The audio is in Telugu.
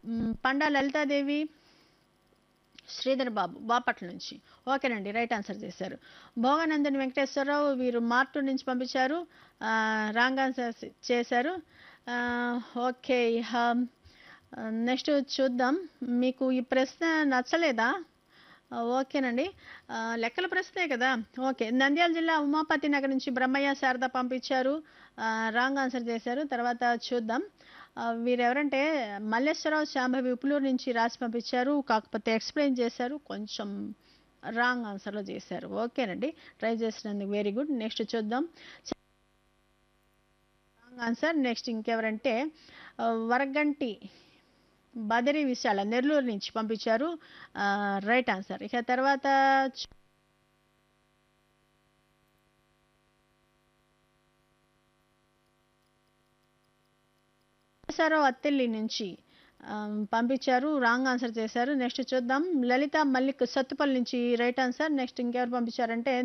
మ్, పండా లలితాదేవి శ్రీధర్ బాబు బాపట్ల నుంచి ఓకేనండి రైట్ ఆన్సర్ చేశారు భోగానందని వెంకటేశ్వరరావు వీరు మార్టు నుంచి పంపించారు ఆ, రాంగ్ ఆన్సర్ చేశారు ఆ, ఓకే ఇహ, ఆ, నెక్స్ట్ చూద్దాం మీకు ఈ ప్రశ్న నచ్చలేదా ఆ, ఓకేనండి ఆ, లెక్కల ప్రశ్నే కదా ఓకే నంద్యాల జిల్లా ఉమాపతి నగర్ నుంచి బ్రహ్మయ్య శారద పంపించారు ఆ, రాంగ్ ఆన్సర్ చేశారు తర్వాత చూద్దాం ఆ, వీరెవరంటే మల్లేశ్వరరావు శాంభవి ఉపులూరు నుంచి రాసి పంపించారు కాకపోతే ఎక్స్ప్లెయిన్ చేశారు కొంచెం రాంగ్ ఆన్సర్లో చేశారు ఓకేనండి ట్రై చేసినందుకు వెరీ గుడ్ నెక్స్ట్ చూద్దాం రాంగ్ ఆన్సర్ నెక్స్ట్ ఇంకెవరంటే ఆ, వరగంటి బదరి విశాల నెల్లూరు నుంచి పంపించారు రైట్ ఆన్సర్ ఇక తర్వాత చూ- రావు అత్తెల్లి నుంచి ఆ, పంపించారు రాంగ్ ఆన్సర్ చేశారు నెక్స్ట్ చూద్దాం లలిత మల్లిక్ సత్తుపల్లి నుంచి రైట్ ఆన్సర్ నెక్స్ట్ ఇంకెవరు పంపించారంటే